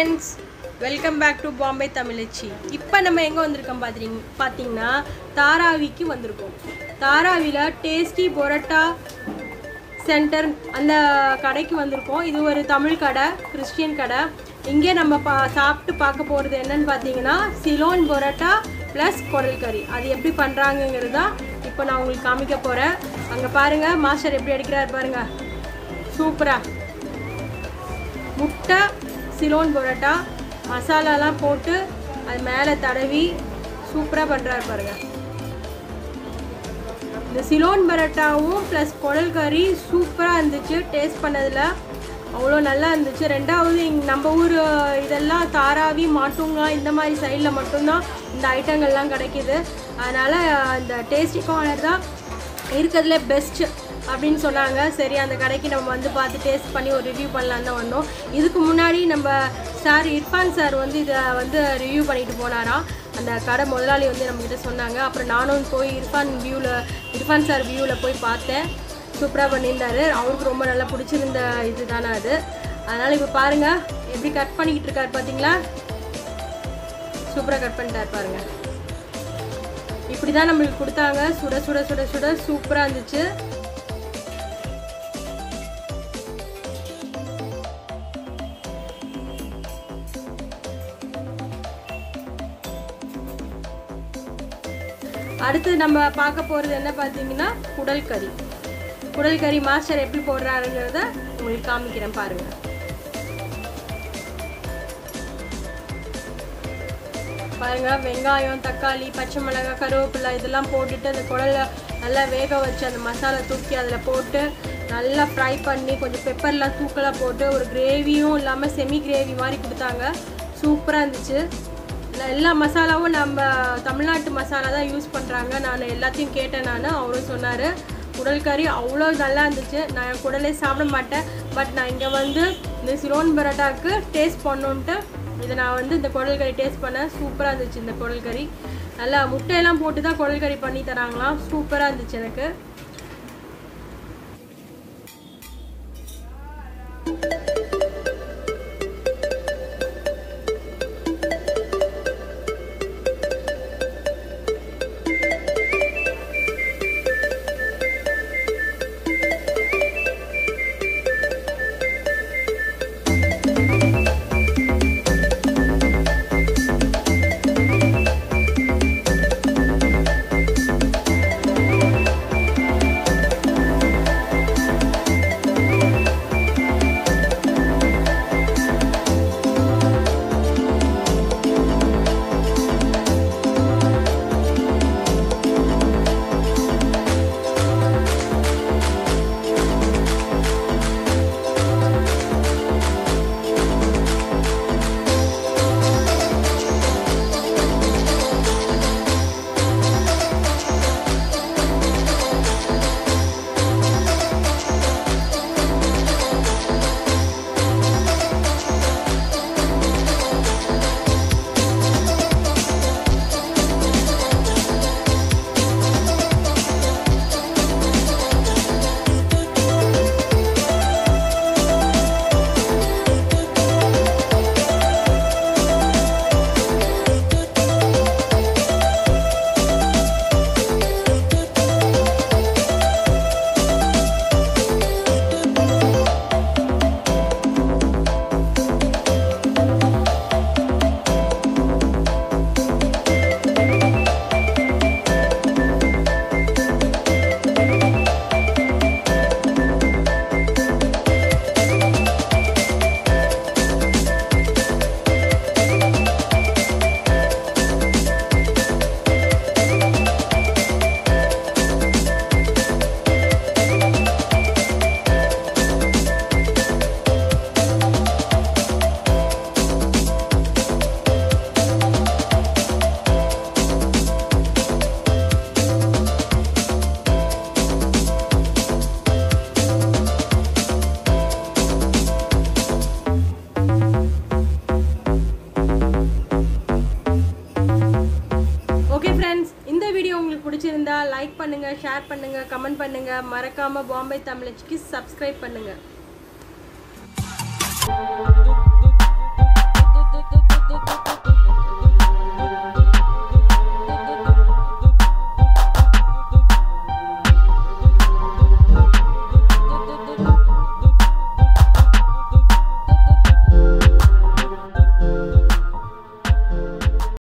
friends welcome back to Bombay தமிழச்சி இப்போ நம்ம எங்கே வந்திருக்கோம் பார்த்துறீங்க பார்த்தீங்கன்னா தாராவிக்கு வந்திருக்கோம் தாராவியில் டேஸ்டி பொரோட்டா சென்டர் அந்த கடைக்கு வந்திருக்கோம் இது ஒரு தமிழ் கடை கிறிஸ்டியன் கடை இங்கே நம்ம பா சாப்பிட்டு பார்க்க போகிறது என்னன்னு பார்த்தீங்கன்னா சிலோன் பொரோட்டா ப்ளஸ் குடல் கறி அது எப்படி பண்ணுறாங்கங்கிறது தான் இப்போ நான் உங்களுக்கு காமிக்க போகிறேன் அங்கே பாருங்கள் மாஸ்டர் எப்படி அடிக்கிறாரு பாருங்கள் சூப்பராக முட்டை சிலோன் பரோட்டா மசாலாலாம் போட்டு அது மேலே தடவி சூப்பராக பண்ணுறாரு பாருங்க இந்த சிலோன் பரோட்டாவும் ப்ளஸ் குடல் கறி சூப்பராக இருந்துச்சு டேஸ்ட் பண்ணதில் அவ்வளோ நல்லா இருந்துச்சு ரெண்டாவது இங்க நம்ம ஊர் இதெல்லாம் தாராவி மாட்டுங்கா இந்த மாதிரி சைடில் மட்டும்தான் இந்த ஐட்டங்கள்லாம் கிடைக்கிது அதனால் இந்த டேஸ்டி கார்னர் தான் இருக்கிறதுல பெஸ்ட்டு அப்படின்னு சொன்னாங்க சரி அந்த கடைக்கு நம்ம வந்து பார்த்து டேஸ்ட் பண்ணி ஒரு ரிவ்யூ பண்ணலான்னு தான் வந்தோம் இதுக்கு முன்னாடி நம்ம சார் இர்ஃபான் சார் வந்து இதை வந்து ரிவ்யூ பண்ணிட்டு போனாராம் அந்த கடை முதலாளி வந்து நம்மக்கிட்ட சொன்னாங்க அப்புறம் நானும் போய் இர்ஃபான் வியூவில் இர்ஃபான் சார் வியூவில் போய் பார்த்தேன் சூப்பராக பண்ணியிருந்தாரு அவருக்கு ரொம்ப நல்லா பிடிச்சிருந்த இது தானே அது அதனால் இப்போ பாருங்கள் எப்படி கட் பண்ணிக்கிட்டு இருக்காரு பார்த்தீங்களா சூப்பராக கட் பண்ணிட்டாரு பாருங்கள் இப்படி தான் நம்மளுக்கு கொடுத்தாங்க சுட சுட சுட சுட சூப்பராக இருந்துச்சு அடுத்து நம்ம பார்க்க போகிறது என்ன பார்த்தீங்கன்னா குடல் கறி குடல் கறி மாஸ்டர் எப்படி போடுறாருங்கிறத உங்களுக்கு காமிக்கிறேன் பாருங்கள் பாருங்க வெங்காயம் தக்காளி பச்சை மிளகாய் கருவேப்பிலை இதெல்லாம் போட்டுட்டு அந்த குடலை நல்லா வேக வச்சு அந்த மசாலா தூக்கி அதில் போட்டு நல்லா ஃப்ரை பண்ணி கொஞ்சம் பெப்பர்லாம் தூக்கலாக போட்டு ஒரு கிரேவியும் இல்லாமல் செமி கிரேவி மாதிரி கொடுத்தாங்க சூப்பராக இருந்துச்சு எல்லா- எல்லா மசாலாவும் நம்ம தமிழ்நாட்டு மசாலா தான் யூஸ் பண்ணுறாங்க நான் எல்லாத்தையும் கேட்டேன் நான் அவரும் சொன்னார் குடல் கறி அவ்வளோ நல்லா இருந்துச்சு நான் குடலே சாப்பிட மாட்டேன் பட் நான் இங்கே வந்து இந்த சிரோன் பரோட்டாவுக்கு டேஸ்ட் பண்ணோன்ட்டு இதை நான் வந்து இந்த குடல் கறி டேஸ்ட் பண்ணேன் சூப்பராக இருந்துச்சு இந்த குடல் கறி நல்லா முட்டையெல்லாம் போட்டு தான் குடல் கறி பண்ணி தராங்களாம் சூப்பராக இருந்துச்சு எனக்கு ஓகே ஃப்ரெண்ட்ஸ் இந்த வீடியோ உங்களுக்கு பிடிச்சிருந்தா லைக் பண்ணுங்கள் ஷேர் பண்ணுங்கள் கமெண்ட் பண்ணுங்கள் மறக்காமல் பாம்பே தமிழச்சிக்கு சப்ஸ்கிரைப் பண்ணுங்கள்